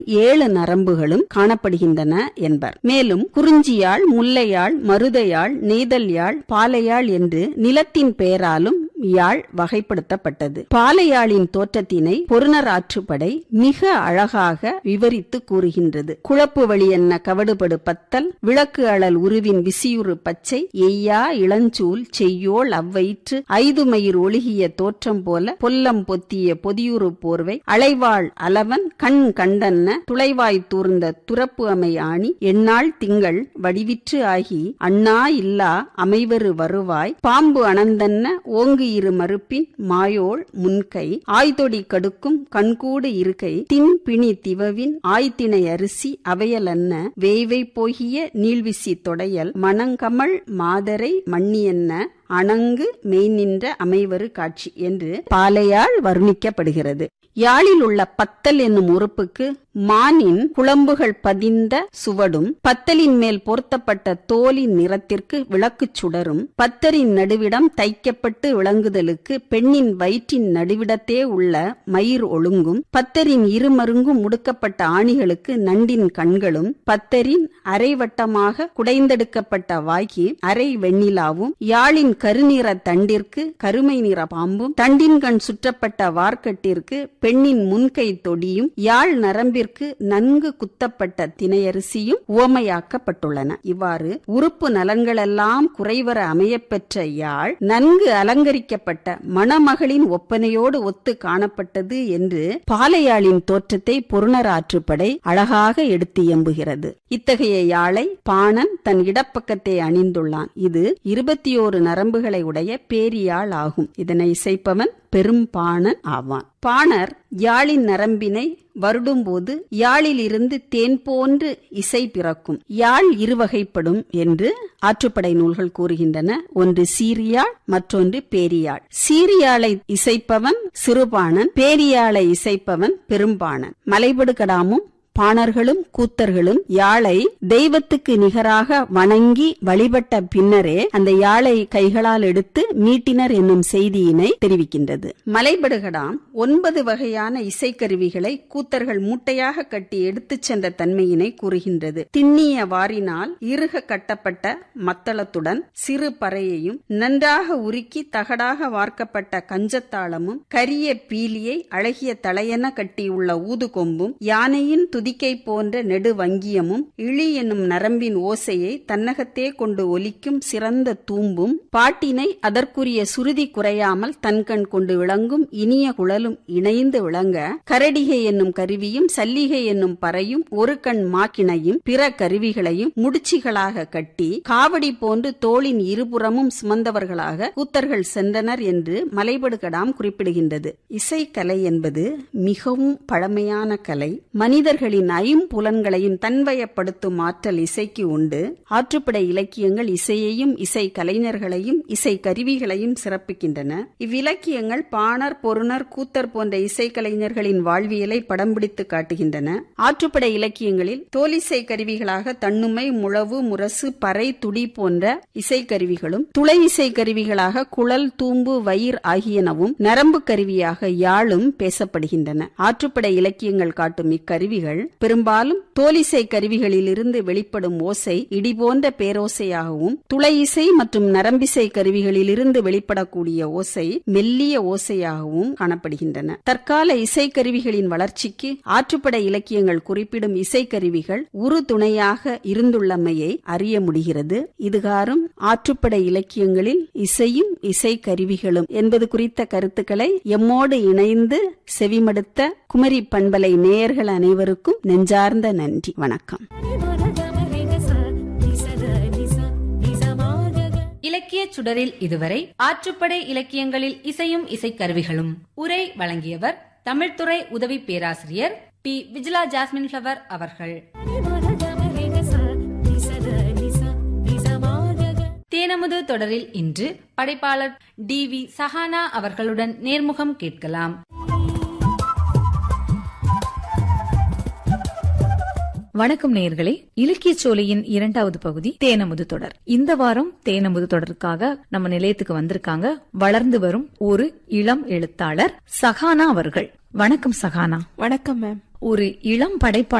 ஏழு நரம்புகளும் காணப்படுகின்றன என்பர் மேலும் குறிஞ்சியாழ் முல்லையாழ் மருதையாழ் நெய்தல் யாழ் பாலையாழ் என்று நிலத்தின் பெயராலும் யாழ் வகைப்படுத்தப்பட்டது பாலையாழின் தோற்றத்தினை பொருணர் ஆற்றுப்படை மிக அழகாக விவரித்து கூறுகின்றது குழப்பு வழி என்ன கவடுபடு பத்தல் விளக்கு அழல் உருவின் விசியுறு பச்சை எய்யா இளஞ்சூல் செய்யோள் அவ்வயிற்று ஐதுமயிர் ஒழுகிய தோற்றம் போல பொல்லம் பொத்திய பொதியுறு போர்வை அலைவாள் அலவன் கண் கண்டன்ன துளைவாய் தூர்ந்த துறப்பு அமை ஆணி எண்ணாள் திங்கள் வடிவிற்று ஆகி அண்ணா இல்லா அமைவரு வருவாய் பாம்பு அனந்தன்ன ஓங்கு இரு மறுப்பின் மாயோள் முன்கை ஆய்தொடி கடுக்கும் கண்கூடு இருக்கை தின் பிணி திவவின் ஆய்திணை அரிசி அவையலன்ன வேய்வை போகிய நீள்விசி தொடையல் மணங்கமள் மாதரை மண்ணியன்ன அணங்கு மெய்நின்ற அமைவரு காட்சி என்று பாலையால் வர்ணிக்கப்படுகிறது யாழில் உள்ள பத்தல் என்னும் உறுப்புக்கு மானின் குழம்புகள் பதிந்த சுவடும் பத்தலின் மேல் பொருத்தப்பட்ட தோலின் நிறத்திற்கு விளக்குச் சுடரும் பத்தரின் நடுவிடம் தைக்கப்பட்டு விளங்குதலுக்கு பெண்ணின் வயிற்றின் நடுவிடத்தே உள்ள மயிர் ஒழுங்கும் பத்தரின் இருமருங்கும் முடுக்கப்பட்ட ஆணிகளுக்கு நண்டின் கண்களும் பத்தரின் அரைவட்டமாக குடைந்தெடுக்கப்பட்ட வாய்க்கு அரை வெண்ணிலாவும் யாழின் கருநிற தண்டிற்கு கருமை நிற பாம்பும் தண்டின் கண் சுற்றப்பட்ட வார்க்கட்டிற்கு பெண்ணின் முன்கை தொடியும் யாழ் நரம்பிற்கு நன்கு குத்தப்பட்ட திணையரிசியும் உவமையாக்கப்பட்டுள்ளன இவ்வாறு உறுப்பு நலன்களெல்லாம் குறைவர அமையப்பெற்ற யாழ் நன்கு அலங்கரிக்கப்பட்ட மணமகளின் ஒப்பனையோடு ஒத்து காணப்பட்டது என்று பாலையாழின் தோற்றத்தை பொருணர் ஆற்றுப்படை அழகாக எடுத்து எம்புகிறது இத்தகைய யாழை பாணன் தன் இடப்பக்கத்தை அணிந்துள்ளான் இது இருபத்தி ஓரு நரம்புகளை உடைய பேரியாழ் ஆகும் இதனை இசைப்பவன் பெரும் பாணன் ஆவான் பாணர் யாழின் நரம்பினை வருடும்போது யாழில் இருந்து தேன் போன்று இசை பிறக்கும் யாழ் இருவகைப்படும் என்று ஆற்றுப்படை நூல்கள் கூறுகின்றன ஒன்று சீரியாழ் மற்றொன்று பேரியாழ் சீரியாழை இசைப்பவன் சிறுபாணன் பேரியாழை இசைப்பவன் பெரும்பாணன் மலைபடு கடாமும் பாணர்களும் கூத்தர்களும் யாழை தெய்வத்துக்கு நிகராக வணங்கி வழிபட்ட பின்னரே அந்த யாழை கைகளால் எடுத்து மீட்டினர் என்னும் செய்தியினை தெரிவிக்கின்றது மலைபடுகடாம் ஒன்பது வகையான இசைக்கருவிகளை கூத்தர்கள் மூட்டையாக கட்டி எடுத்துச் சென்ற தன்மையினை கூறுகின்றது திண்ணிய வாரினால் இறுக கட்டப்பட்ட மத்தளத்துடன் சிறு பறையையும் நன்றாக உருக்கி தகடாக வார்க்கப்பட்ட கஞ்சத்தாளமும் கரிய பீலியை அழகிய தலையென கட்டியுள்ள ஊதுகொம்பும் யானையின் துதிக்கை போன்ற நெடு வங்கியமும் இழி என்னும் நரம்பின் ஓசையை தன்னகத்தே கொண்டு ஒலிக்கும் சிறந்த தூம்பும் பாட்டினை அதற்குரிய சுருதி குறையாமல் தன்கண் கொண்டு விளங்கும் இனிய குழலும் இணைந்து விளங்க கரடிகை என்னும் கருவியும் சல்லிகை என்னும் பறையும் ஒரு கண் மாக்கிணையும் பிற கருவிகளையும் முடிச்சிகளாக கட்டி காவடி போன்று தோளின் இருபுறமும் சுமந்தவர்களாக கூத்தர்கள் சென்றனர் என்று மலைபடுகடாம் குறிப்பிடுகின்றது இசைக்கலை என்பது மிகவும் பழமையான கலை மனிதர்கள் மனிதர்களின் ஐம்புலன்களையும் தன்வயப்படுத்தும் ஆற்றல் இசைக்கு உண்டு ஆற்றுப்படை இலக்கியங்கள் இசையையும் இசை கலைஞர்களையும் இசை கருவிகளையும் சிறப்பிக்கின்றன இவ்விலக்கியங்கள் பாணர் பொருணர் கூத்தர் போன்ற இசைக்கலைஞர்களின் வாழ்வியலை படம் பிடித்து காட்டுகின்றன ஆற்றுப்படை இலக்கியங்களில் தோலிசை கருவிகளாக தன்னுமை முழவு முரசு பறை துடி போன்ற இசைக்கருவிகளும் துளை இசை கருவிகளாக குழல் தூம்பு வயிர் ஆகியனவும் நரம்பு கருவியாக யாழும் பேசப்படுகின்றன ஆற்றுப்படை இலக்கியங்கள் காட்டும் இக்கருவிகள் பெரும்பாலும் தோலிசை கருவிகளிலிருந்து வெளிப்படும் ஓசை இடி போன்ற பேரோசையாகவும் துளை இசை மற்றும் நரம்பிசை கருவிகளிலிருந்து வெளிப்படக்கூடிய ஓசை மெல்லிய ஓசையாகவும் காணப்படுகின்றன தற்கால இசைக்கருவிகளின் வளர்ச்சிக்கு ஆற்றுப்படை இலக்கியங்கள் குறிப்பிடும் இசைக்கருவிகள் உரு துணையாக இருந்துள்ளமையை அறிய முடிகிறது இதுகாரும் ஆற்றுப்படை இலக்கியங்களில் இசையும் இசைக்கருவிகளும் என்பது குறித்த கருத்துக்களை எம்மோடு இணைந்து செவிமடுத்த குமரி பண்பலை நேயர்கள் அனைவருக்கும் நெஞ்சார்ந்த நன்றி வணக்கம் இலக்கிய சுடரில் இதுவரை ஆற்றுப்படை இலக்கியங்களில் இசையும் இசைக்கருவிகளும் உரை வழங்கியவர் தமிழ்துறை உதவி பேராசிரியர் பி விஜிலா ஜாஸ்மின் ஃபிளவர் அவர்கள் தேனமுது தொடரில் இன்று படைப்பாளர் டி வி சஹானா அவர்களுடன் நேர்முகம் கேட்கலாம் வணக்கம் நேயர்களே இலக்கிய சோலையின் இரண்டாவது பகுதி தேனமுது தொடர் இந்த வாரம் தேனமுது தொடருக்காக நம்ம நிலையத்துக்கு வந்திருக்காங்க வளர்ந்து வரும் ஒரு இளம் எழுத்தாளர் சகானா அவர்கள் வணக்கம் சகானா வணக்கம் மேம் ஒரு இளம் படைப்பாளர்